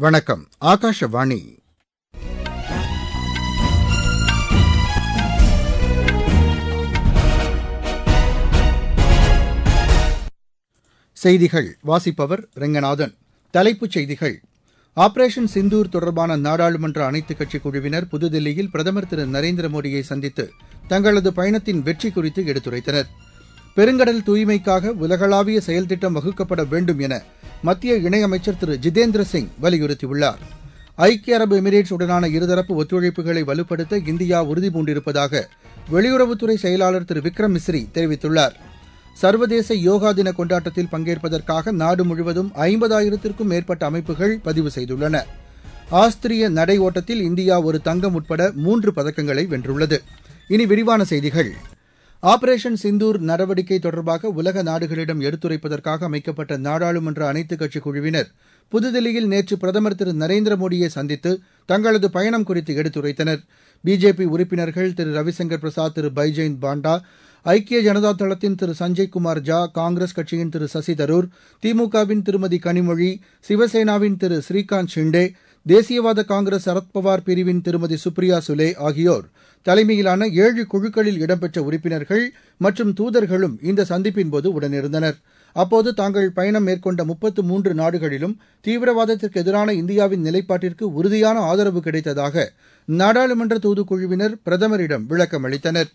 வணக்கம் ஆகாஷவாணி செய்திகள் வாசிப்பவர் ரெங்கநாதன் தலைப்புச் செய்திகள் ஆபரேஷன் சிந்தூர் தொடர்பான நாடாளுமன்ற அனைத்துக் கட்சிக் குழுவினர் புதுதில்லியில் பிரதமர் திரு நரேந்திர மோடியை சந்தித்து தங்களது பயணத்தின் வெற்றி குறித்து எடுத்துரைத்தனர் பெருங்கடல் தூய்மைக்காக உலகளாவிய செயல்திட்டம் வகுக்கப்பட வேண்டும் என மத்திய இணையமைச்சர் திரு ஜிதேந்திர சிங் வலியுறுத்தியுள்ளார் ஐக்கிய அரபு எமிரேட்ஸ் உடனான இருதரப்பு ஒத்துழைப்புகளை வலுப்படுத்த இந்தியா உறுதிபூண்டிருப்பதாக வெளியுறவுத்துறை செயலாளர் திரு விக்ரம் மிஸ்ரி தெரிவித்துள்ளார் சர்வதேச யோகா தின கொண்டாட்டத்தில் பங்கேற்பதற்காக நாடு முழுவதும் ஐம்பதாயிரத்திற்கும் மேற்பட்ட அமைப்புகள் பதிவு செய்துள்ளன ஆஸ்திரிய நடை ஓட்டத்தில் இந்தியா ஒரு தங்கம் உட்பட மூன்று பதக்கங்களை வென்றுள்ளது இனி விரிவான செய்திகள் ஆபரேஷன் சிந்தூர் நடவடிக்கை தொடர்பாக உலக நாடுகளிடம் எடுத்துரைப்பதற்காக அமைக்கப்பட்ட நாடாளுமன்ற அனைத்துக் கட்சி குழுவினர் புதுதில்லியில் நேற்று பிரதமர் திரு நரேந்திர மோடியை சந்தித்து தங்களது பயணம் குறித்து எடுத்துரைத்தனர் பிஜேபி உறுப்பினர்கள் திரு ரவிசங்கர் பிரசாத் திரு பைஜெயந்த் பாண்டா ஐக்கிய ஜனதா தளத்தின் திரு சஞ்சய் குமார் ஜா காங்கிரஸ் கட்சியின் திரு சசி தரூர் திமுகவின் திருமதி கனிமொழி சிவசேனாவின் திரு ஸ்ரீகாந்த் ஷிண்டே தேசியவாத காங்கிரஸ் சரத்பவார் பிரிவின் திருமதி சுப்ரியா சுலே ஆகியோர் தலைமையிலான ஏழு குழுக்களில் இடம்பெற்ற உறுப்பினர்கள் மற்றும் தூதர்களும் இந்த சந்திப்பின்போது உடனிருந்தனர் அப்போது தாங்கள் பயணம் மேற்கொண்ட முப்பத்து மூன்று நாடுகளிலும் தீவிரவாதத்திற்கு எதிரான இந்தியாவின் நிலைப்பாட்டிற்கு உறுதியான ஆதரவு கிடைத்ததாக நாடாளுமன்ற தூதுக்குழுவினர் பிரதமரிடம் விளக்கம் அளித்தனர்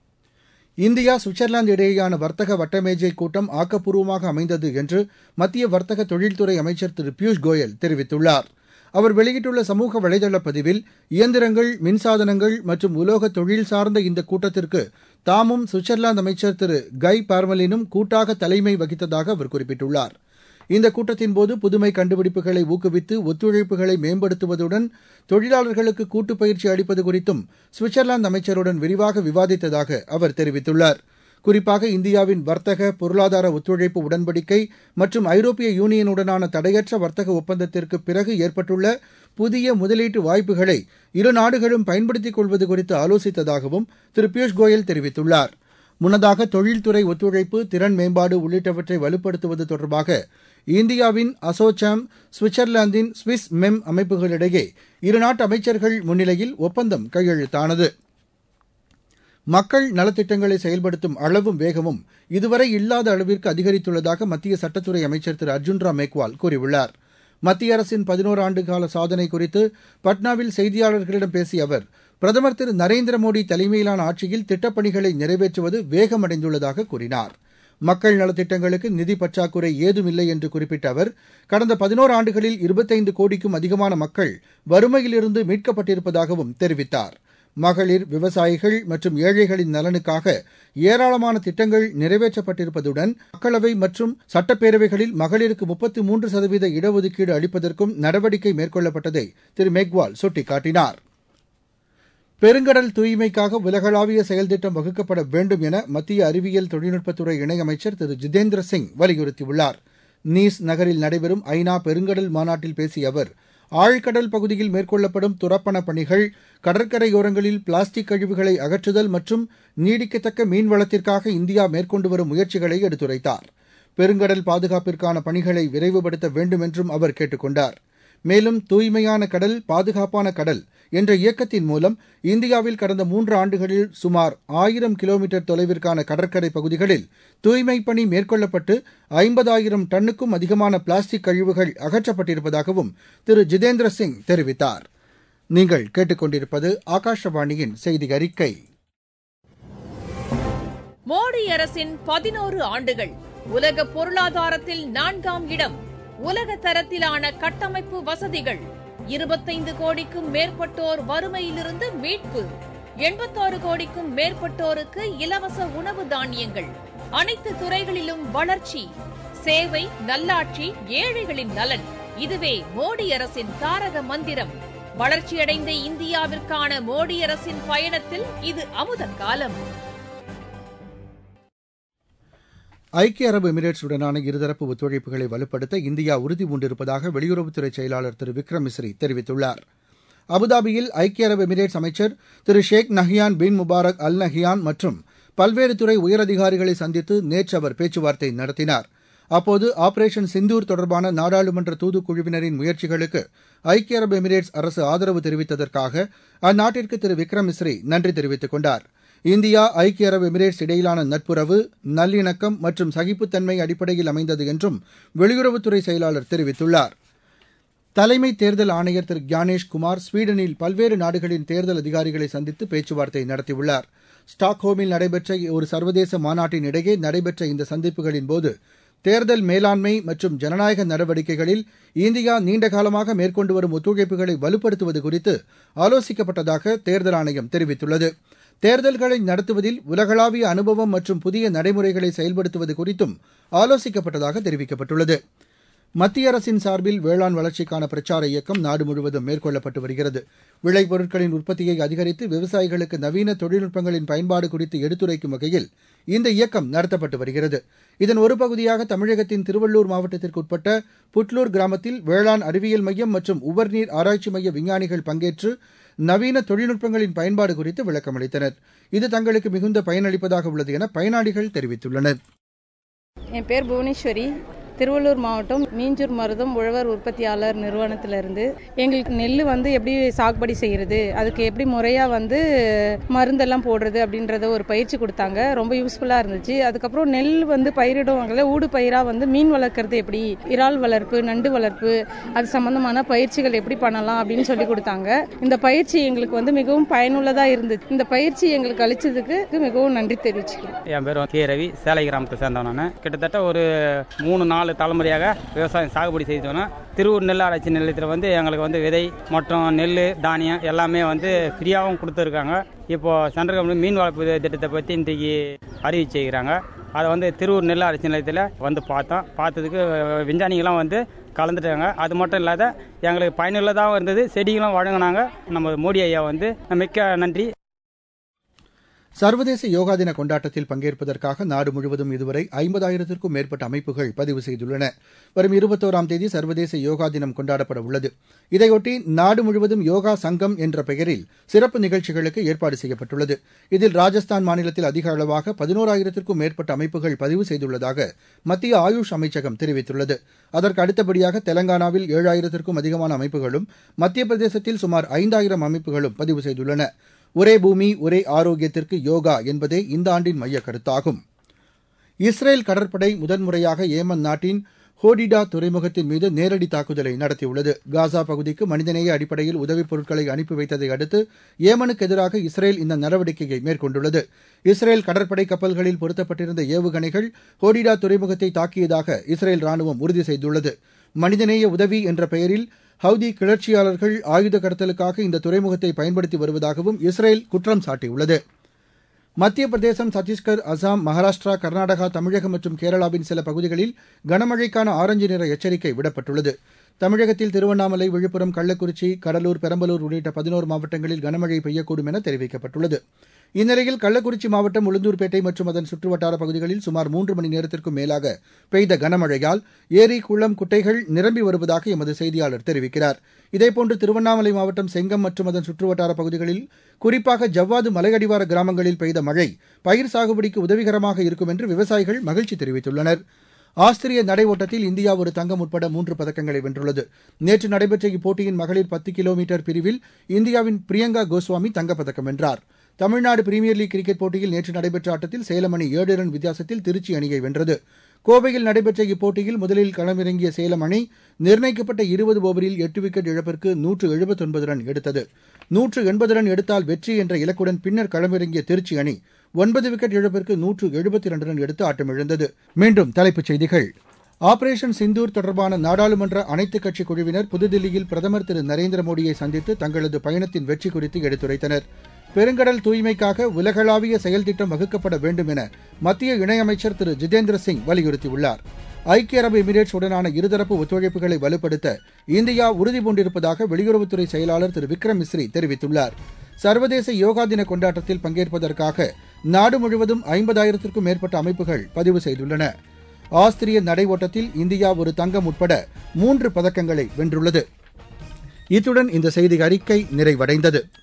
இந்தியா சுவிட்சர்லாந்து இடையேயான வர்த்தக வட்டமேஜை கூட்டம் ஆக்கப்பூர்வமாக அமைந்தது என்று மத்திய வர்த்தக தொழில்துறை அமைச்சர் திரு பியூஷ் கோயல் தெரிவித்துள்ளார் அவர் வெளியிட்டுள்ள சமூக வலைதள பதிவில் இயந்திரங்கள் மின்சாதனங்கள் மற்றும் உலோக தொழில் சார்ந்த இந்த கூட்டத்திற்கு தாமும் சுவிட்சர்லாந்து அமைச்சர் திரு கை பார்மலினும் கூட்டாக தலைமை வகித்ததாக அவர் குறிப்பிட்டுள்ளார் இந்த கூட்டத்தின்போது புதுமை கண்டுபிடிப்புகளை ஊக்குவித்து ஒத்துழைப்புகளை மேம்படுத்துவதுடன் தொழிலாளர்களுக்கு கூட்டு பயிற்சி அளிப்பது குறித்தும் சுவிட்சர்லாந்து அமைச்சருடன் விரிவாக விவாதித்ததாக அவர் தெரிவித்துள்ளார் குறிப்பாக இந்தியாவின் வர்த்தக பொருளாதார ஒத்துழைப்பு உடன்படிக்கை மற்றும் ஐரோப்பிய யூனியனுடனான தடையற்ற வர்த்தக ஒப்பந்தத்திற்கு பிறகு ஏற்பட்டுள்ள புதிய முதலீட்டு வாய்ப்புகளை இரு நாடுகளும் பயன்படுத்திக் கொள்வது குறித்து ஆலோசித்ததாகவும் திரு பியூஷ் கோயல் தெரிவித்துள்ளார் முன்னதாக தொழில்துறை ஒத்துழைப்பு திறன் மேம்பாடு உள்ளிட்டவற்றை வலுப்படுத்துவது தொடர்பாக இந்தியாவின் அசோசாம் சுவிட்சர்லாந்தின் சுவிஸ் மெம் அமைப்புகளிடையே இருநாட்டு அமைச்சர்கள் முன்னிலையில் ஒப்பந்தம் கையெழுத்தானது மக்கள் நலத்திட்டங்களை செயல்படுத்தும் அளவும் வேகமும் இதுவரை இல்லாத அளவிற்கு அதிகரித்துள்ளதாக மத்திய சட்டத்துறை அமைச்சர் திரு அர்ஜுன் ராம் மேக்வால் கூறியுள்ளார் மத்திய அரசின் பதினோரு ஆண்டு கால சாதனை குறித்து பட்னாவில் செய்தியாளர்களிடம் பேசிய அவர் பிரதமர் திரு நரேந்திர மோடி தலைமையிலான ஆட்சியில் திட்டப்பணிகளை நிறைவேற்றுவது வேகமடைந்துள்ளதாக கூறினார் மக்கள் நலத்திட்டங்களுக்கு நிதி பற்றாக்குறை ஏதுமில்லை என்று குறிப்பிட்ட அவர் கடந்த பதினோரு ஆண்டுகளில் இருபத்தைந்து கோடிக்கும் அதிகமான மக்கள் வறுமையிலிருந்து மீட்கப்பட்டிருப்பதாகவும் தெரிவித்தார் மகளிர் விவசாயிகள் மற்றும் ஏழைகளின் நலனுக்காக ஏராளமான திட்டங்கள் நிறைவேற்றப்பட்டிருப்பதுடன் மக்களவை மற்றும் சட்டப்பேரவைகளில் மகளிருக்கு முப்பத்து மூன்று சதவீத இடஒதுக்கீடு அளிப்பதற்கும் நடவடிக்கை மேற்கொள்ளப்பட்டதை திரு மேக்வால் சுட்டிக்காட்டினார் பெருங்கடல் தூய்மைக்காக உலகளாவிய செயல்திட்டம் வகுக்கப்பட வேண்டும் என மத்திய அறிவியல் தொழில்நுட்பத்துறை இணையமைச்சர் திரு ஜிதேந்திர சிங் வலியுறுத்தியுள்ளார் நீஸ் நகரில் நடைபெறும் ஐநா பெருங்கடல் மாநாட்டில் பேசிய அவர் ஆழ்கடல் பகுதியில் மேற்கொள்ளப்படும் துரப்பண பணிகள் கடற்கரையோரங்களில் பிளாஸ்டிக் கழிவுகளை அகற்றுதல் மற்றும் நீடிக்கத்தக்க மீன்வளத்திற்காக இந்தியா மேற்கொண்டு வரும் முயற்சிகளை எடுத்துரைத்தார் பெருங்கடல் பாதுகாப்பிற்கான பணிகளை விரைவுபடுத்த வேண்டும் என்றும் அவர் கேட்டுக் கொண்டார் மேலும் தூய்மையான கடல் பாதுகாப்பான கடல் என்ற இயக்கத்தின் மூலம் இந்தியாவில் கடந்த மூன்று ஆண்டுகளில் சுமார் ஆயிரம் கிலோமீட்டர் தொலைவிற்கான கடற்கரை பகுதிகளில் தூய்மைப் பணி மேற்கொள்ளப்பட்டு ஐம்பதாயிரம் டன்னுக்கும் அதிகமான பிளாஸ்டிக் கழிவுகள் அகற்றப்பட்டிருப்பதாகவும் திரு ஜிதேந்திர சிங் தெரிவித்தார் நீங்கள் கேட்டுக்கொண்டிருப்பது ஆகாஷவாணியின் செய்தி அறிக்கை மோடி அரசின் பதினோரு ஆண்டுகள் உலக பொருளாதாரத்தில் நான்காம் இடம் உலக தரத்திலான கட்டமைப்பு வசதிகள் இருபத்தைந்து கோடிக்கும் மேற்பட்டோர் வறுமையிலிருந்து மீட்பு எண்பத்தாறு கோடிக்கும் மேற்பட்டோருக்கு இலவச உணவு தானியங்கள் அனைத்து துறைகளிலும் வளர்ச்சி சேவை நல்லாட்சி ஏழைகளின் நலன் இதுவே மோடி அரசின் தாரக மந்திரம் வளர்ச்சியடைந்த இந்தியாவிற்கான மோடி அரசின் பயணத்தில் இது அமுத காலம் ஐக்கிய அரபு எமிரேட்ஸுடனான இருதரப்பு ஒத்துழைப்புகளை வலுப்படுத்த இந்தியா உறுதி பூண்டிருப்பதாக வெளியுறவுத்துறை செயலாளர் திரு விக்ரம் மிஸ்ரி தெரிவித்துள்ளார் அபுதாபியில் ஐக்கிய அரபு எமிரேட்ஸ் அமைச்சர் திரு Sheikh Nahyan bin Mubarak Al Nahyan மற்றும் பல்வேறு துறை உயரதிகாரிகளை சந்தித்து நேற்று அவர் பேச்சுவார்த்தை நடத்தினார் அப்போது ஆபரேஷன் சிந்தூர் தொடர்பான நாடாளுமன்ற தூதுக்குழுவினரின் முயற்சிகளுக்கு ஐக்கிய அரபு எமிரேட்ஸ் அரசு ஆதரவு தெரிவித்ததற்காக அந்நாட்டிற்கு திரு விக்ரம் மிஸ்ரி நன்றி தெரிவித்துக் கொண்டார் இந்தியா ஐக்கிய அரபு எமிரேட்ஸ் இடையிலான நட்புறவு நல்லிணக்கம் மற்றும் சகிப்புத்தன்மை அடிப்படையில் அமைந்தது என்றும் வெளியுறவுத்துறை செயலாளர் தெரிவித்துள்ளார் தலைமை தேர்தல் ஆணையர் திரு கியானேஷ் குமார் ஸ்வீடனில் பல்வேறு நாடுகளின் தேர்தல் அதிகாரிகளை சந்தித்து பேச்சுவார்த்தை நடத்தியுள்ளார் ஸ்டாக்ஹோமில் நடைபெற்ற ஒரு சர்வதேச மாநாட்டின் இடையே நடைபெற்ற இந்த சந்திப்புகளின் போது தேர்தல் மேலாண்மை மற்றும் ஜனநாயக நடவடிக்கைகளில் இந்தியா நீண்டகாலமாக மேற்கொண்டு வரும் ஒத்துழைப்புகளை வலுப்படுத்துவது குறித்து ஆலோசிக்கப்பட்டதாக தேர்தல் ஆணையம் தெரிவித்துள்ளது தேர்தல்களை நடத்துவதில் உலகளாவிய அனுபவம் மற்றும் புதிய நடைமுறைகளை செயல்படுத்துவது குறித்தும் ஆலோசிக்கப்பட்டதாக தெரிவிக்கப்பட்டுள்ளது மத்திய அரசின் சார்பில் வேளாண் வளர்ச்சிக்கான பிரச்சார இயக்கம் நாடு முழுவதும் மேற்கொள்ளப்பட்டு வருகிறது விளைபொருட்களின் உற்பத்தியை அதிகரித்து விவசாயிகளுக்கு நவீன தொழில்நுட்பங்களின் பயன்பாடு குறித்து எடுத்துரைக்கும் வகையில் இந்த இயக்கம் நடத்தப்பட்டு வருகிறது இதன் ஒரு பகுதியாக தமிழகத்தின் திருவள்ளூர் மாவட்டத்திற்கு உட்பட்ட புட்லூர் கிராமத்தில் வேளாண் அறிவியல் மையம் மற்றும் உவர்நீர் ஆராய்ச்சி மைய விஞ்ஞானிகள் பங்கேற்று நவீன தொழில்நுட்பங்களின் பயன்பாடு குறித்து விளக்கமளித்தனர் இது தங்களுக்கு மிகுந்த பயனளிப்பதாக உள்ளது என பயனாளிகள் தெரிவித்துள்ளனர் என் பேர் புவனேஸ்வரி திருவள்ளூர் மாவட்டம் மீஞ்சூர் மருதம் உழவர் உற்பத்தியாளர் நிறுவனத்திலிருந்து எங்களுக்கு நெல் வந்து எப்படி சாகுபடி செய்கிறது அதுக்கு எப்படி முறையாக வந்து மருந்தெல்லாம் போடுறது அப்படின்றத ஒரு பயிற்சி கொடுத்தாங்க ரொம்ப யூஸ்ஃபுல்லாக இருந்துச்சு அதுக்கப்புறம் நெல் வந்து பயிரிடுவாங்கல்ல ஊடு பயிராக வந்து மீன் வளர்க்குறது எப்படி இறால் வளர்ப்பு நண்டு வளர்ப்பு அது சம்மந்தமான பயிற்சிகள் எப்படி பண்ணலாம் அப்படின்னு சொல்லி கொடுத்தாங்க இந்த பயிற்சி எங்களுக்கு வந்து மிகவும் பயனுள்ளதாக இருந்துச்சு இந்த பயிற்சி எங்களுக்கு அளிச்சதுக்கு மிகவும் நன்றி தெரிவிச்சுக்கிறேன் என் பேர் கே ரவி சேலை கிராமத்தை சேர்ந்தவன் நான் கிட்டத்தட்ட ஒரு மூணு நாலு தலைமுறையாக விவசாயம் சாகுபடி செய்தோன்னா திருவூர் நெல் ஆராய்ச்சி நிலையத்தில் வந்து எங்களுக்கு வந்து விதை மற்றும் நெல் தானியம் எல்லாமே வந்து ஃப்ரீயாகவும் கொடுத்துருக்காங்க இப்போ சென்ட்ரல் கவர்மெண்ட் மீன் வளர்ப்பு திட்டத்தை பற்றி இன்றைக்கி அறிவிச்சிருக்கிறாங்க அதை வந்து திருவூர் நெல் ஆராய்ச்சி நிலையத்தில் வந்து பார்த்தோம் பார்த்ததுக்கு விஞ்ஞானிகள்லாம் வந்து கலந்துட்டாங்க அது மட்டும் இல்லாத எங்களுக்கு பயனுள்ளதாகவும் இருந்தது செடிகளும் வழங்கினாங்க நம்ம மோடி ஐயா வந்து மிக்க நன்றி சர்வதேச யோகா தின கொண்டாட்டத்தில் பங்கேற்பதற்காக நாடு முழுவதும் இதுவரை ஐம்பதாயிரத்திற்கும் மேற்பட்ட அமைப்புகள் பதிவு செய்துள்ளன வரும் இருபத்தோராம் தேதி சர்வதேச யோகா தினம் கொண்டாடப்பட உள்ளது இதையொட்டி நாடு முழுவதும் யோகா சங்கம் என்ற பெயரில் சிறப்பு நிகழ்ச்சிகளுக்கு ஏற்பாடு செய்யப்பட்டுள்ளது இதில் ராஜஸ்தான் மாநிலத்தில் அதிக அளவாக பதினோராயிரத்திற்கும் மேற்பட்ட அமைப்புகள் பதிவு செய்துள்ளதாக மத்திய ஆயுஷ் அமைச்சகம் தெரிவித்துள்ளது அதற்கு அடுத்தபடியாக தெலங்கானாவில் ஏழாயிரத்திற்கும் அதிகமான அமைப்புகளும் மத்திய பிரதேசத்தில் சுமார் ஐந்தாயிரம் அமைப்புகளும் பதிவு செய்துள்ளன ஒரே பூமி ஒரே ஆரோக்கியத்திற்கு யோகா என்பதே இந்த ஆண்டின் மைய கருத்தாகும் இஸ்ரேல் கடற்படை முதன்முறையாக ஏமன் நாட்டின் ஹோடிடா துறைமுகத்தின் மீது நேரடி தாக்குதலை நடத்தியுள்ளது காசா பகுதிக்கு மனிதநேய அடிப்படையில் உதவிப் பொருட்களை அனுப்பி வைத்ததை அடுத்து ஏமனுக்கு எதிராக இஸ்ரேல் இந்த நடவடிக்கையை மேற்கொண்டுள்ளது இஸ்ரேல் கடற்படை கப்பல்களில் பொருத்தப்பட்டிருந்த ஏவுகணைகள் ஹோடிடா துறைமுகத்தை தாக்கியதாக இஸ்ரேல் ராணுவம் உறுதி செய்துள்ளது மனிதநேய உதவி என்ற பெயரில் ஹவுதி கிளர்ச்சியாளர்கள் ஆயுத கடத்தலுக்காக இந்த துறைமுகத்தை பயன்படுத்தி வருவதாகவும் இஸ்ரேல் குற்றம் சாட்டியுள்ளது மத்திய பிரதேசம் சத்தீஸ்கர் அசாம் மகாராஷ்டிரா கர்நாடகா தமிழகம் மற்றும் கேரளாவின் சில பகுதிகளில் கனமழைக்கான ஆரஞ்சு நிற எச்சரிக்கை விடப்பட்டுள்ளது தமிழகத்தில் திருவண்ணாமலை விழுப்புரம் கள்ளக்குறிச்சி கடலூர் பெரம்பலூர் உள்ளிட்ட பதினோரு மாவட்டங்களில் கனமழை பெய்யக்கூடும் என தெரிவிக்கப்பட்டுள்ளது இந்நிலையில் கள்ளக்குறிச்சி மாவட்டம் உளுந்தூர்பேட்டை மற்றும் அதன் சுற்றுவட்டார பகுதிகளில் சுமார் மூன்று மணி நேரத்திற்கும் மேலாக பெய்த கனமழையால் ஏரி குளம் குட்டைகள் நிரம்பி வருவதாக எமது செய்தியாளர் தெரிவிக்கிறார் இதேபோன்று திருவண்ணாமலை மாவட்டம் செங்கம் மற்றும் அதன் சுற்றுவட்டார பகுதிகளில் குறிப்பாக ஜவ்வாது மலையடிவார கிராமங்களில் பெய்த மழை பயிர் சாகுபடிக்கு உதவிகரமாக இருக்கும் என்று விவசாயிகள் மகிழ்ச்சி தெரிவித்துள்ளனர் ஆஸ்திரிய நடை ஓட்டத்தில் இந்தியா ஒரு தங்கம் உட்பட மூன்று பதக்கங்களை வென்றுள்ளது நேற்று நடைபெற்ற இப்போட்டியின் மகளிர் பத்து கிலோமீட்டர் பிரிவில் இந்தியாவின் பிரியங்கா கோஸ்வாமி தங்கப்பதக்கம் வென்றார் தமிழ்நாடு பிரீமியர் லீக் கிரிக்கெட் போட்டியில் நேற்று நடைபெற்ற ஆட்டத்தில் சேலம் அணி ஏழு ரன் வித்தியாசத்தில் திருச்சி அணியை வென்றது கோவையில் நடைபெற்ற இப்போட்டியில் முதலில் களமிறங்கிய சேலம் அணி நிர்ணயிக்கப்பட்ட இருபது ஓவரில் எட்டு விக்கெட் இழப்பிற்கு நூற்று எழுபத்தொன்பது ரன் எடுத்தது நூற்று எண்பது ரன் எடுத்தால் வெற்றி என்ற இலக்குடன் பின்னர் களமிறங்கிய திருச்சி அணி ஒன்பது விக்கெட் இழப்பிற்கு நூற்று எழுபத்தி இரண்டு ரன் எடுத்து ஆட்டமிழந்தது மீண்டும் தலைப்புச் செய்திகள் ஆபரேஷன் சிந்தூர் தொடர்பான நாடாளுமன்ற அனைத்துக் கட்சி குழுவினர் புதுதில்லியில் பிரதமர் திரு நரேந்திர மோடியை சந்தித்து தங்களது பயணத்தின் வெற்றி குறித்து எடுத்துரைத்தனர் பெருங்கடல் தூய்மைக்காக உலகளாவிய செயல் திட்டம் வகுக்கப்பட வேண்டும் என மத்திய இணையமைச்சர் திரு ஜிதேந்திர சிங் வலியுறுத்தியுள்ளார் ஐக்கிய அரபு எமிரேட்ஸ் உடனான இருதரப்பு ஒத்துழைப்புகளை வலுப்படுத்த இந்தியா உறுதிபூண்டிருப்பதாக வெளியுறவுத்துறை செயலாளர் திரு விக்ரம் மிஸ்ரி தெரிவித்துள்ளார் சர்வதேச யோகா தின கொண்டாட்டத்தில் பங்கேற்பதற்காக நாடு முழுவதும் ஐம்பதாயிரத்திற்கும் மேற்பட்ட அமைப்புகள் பதிவு செய்துள்ளன ஆஸ்திரிய நடை ஓட்டத்தில் இந்தியா ஒரு தங்கம் உட்பட மூன்று பதக்கங்களை வென்றுள்ளது இத்துடன் இந்த செய்தி அறிக்கை நிறைவடைந்தது